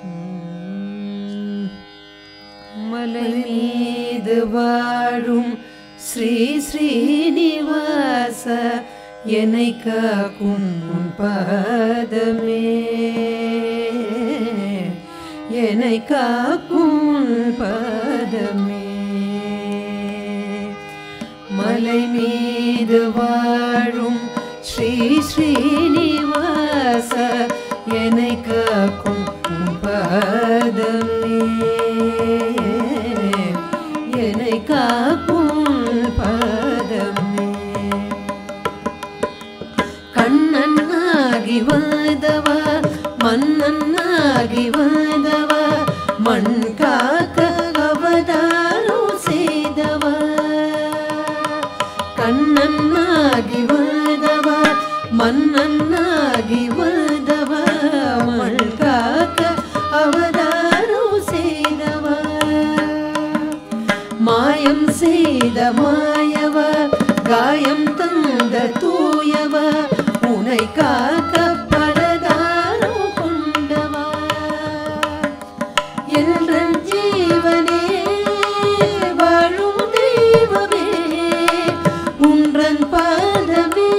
மலை மீது வாழும் ஸ்ரீ ஸ்ரீனிவாச என்னை காக்கும் உன் பாதமே என்னை காக்கும் உன் பாதமே மலை மீது வாழும் ஸ்ரீ ஸ்ரீனிவாச என்னை காக்கும் உன் பாதமே என்னை காக்கும் உன் பாதமே கண்ணன்னாகி வந்தவா மன்னன்னாகி வந்தவா மண் காக்க அவதாரம் செய்தவா கண்ணன்னாகி வந்தவா மன்னன்னாகி வந்தவா மண் காக்க அவதாரம் செய்தவா மாயம் செய்த மாயவ காயம் தந்த தூயவ உனை காக்க பரதாரம் கொண்டவா எல்றன் ஜீவனே வாழும் தெய்வமே உன்றன் பாதமே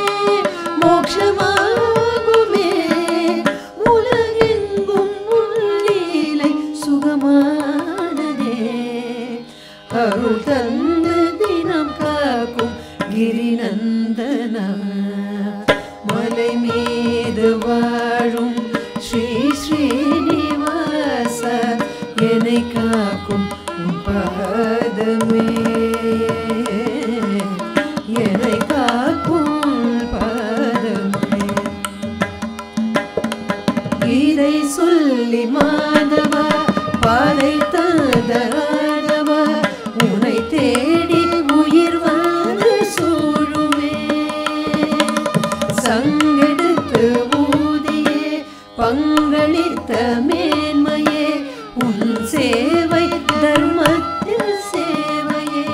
மோட்சமாகுமே உலகெங்கும் உள்ளீலை சுகமானதே அருள் தந்து தினம் காக்கும் கிரிநந்தனா மலை மீது வாழும் ஸ்ரீ ஸ்ரீனிவாச என்னை காக்கும் உன் பாதமே என்னை காக்கும் உன் பாதமே கீதை சொல்லி மாதவா பாதை தந்தராதவா உனை தேடி உயிர் வந்து சூழுமே சங்கெடுத்து ஊதியே பங்களித்த மேன்மையே உன் சேவை தர்மத்தில் சேவையே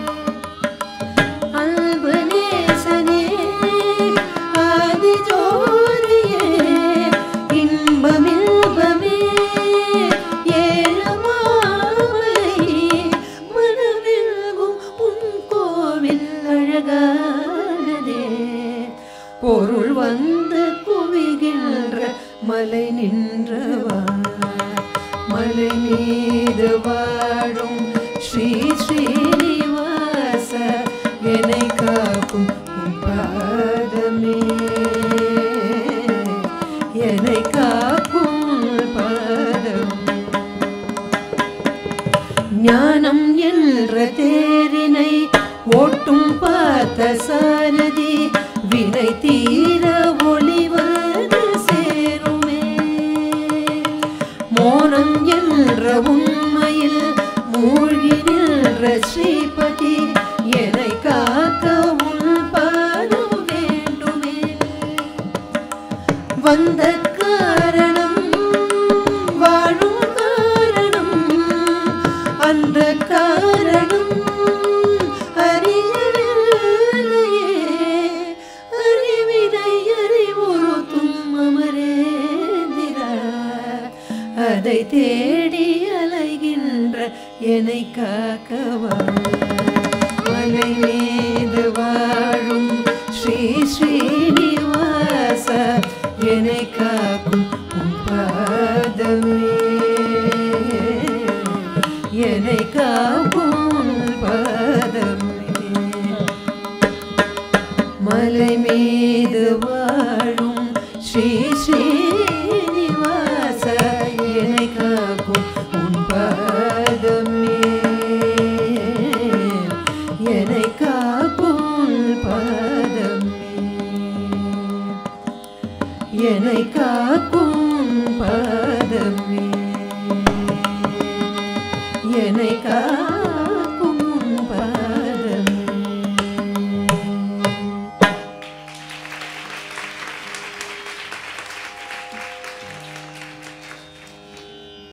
அல்பநேசனே ஆதிஜோதியே இன்பமில்பமே ஏழமாமலை மனமெல்கும் உன் கோவில் அழகானதே பொருள் வந்து குவிகின்ற மலை நின்றவா மலை மீது வாழும் ஸ்ரீ ஸ்ரீனிவாச என்னை காக்கும் உன் பாதமே என்னை காக்கும் உன் பாதமே ஞானம் என்ற தேரினை ஓட்டும் பார்த்த சாரதி வினை தீர ஒளிவது சேருமே மோனம் என்ற உண்மையில் மூழ்கி நின்ற ஸ்ரீபதி என்னை காக்க உன் பாதம் வேண்டுமே வந்த காரணம் வாழும் காரணம் அந்த காரணம் அறியவில்லையே அறிவினை அறிவுறுத்தும் அமரேந்திரா அதை தேடி அலைகின்ற என்னை காக்கவா மலை மீது வாழும் ஸ்ரீ ஸ்ரீனிவாச என்னை காக்கும் உன் பாதமே என்னை காக்கும் உன் பாதமே மலை மீது வாழும் ஸ்ரீ ஸ்ரீனிவாச என்னை காக்கும் உன் பாதமே என்னை காக்கும் உன் பாதமே என்னை கா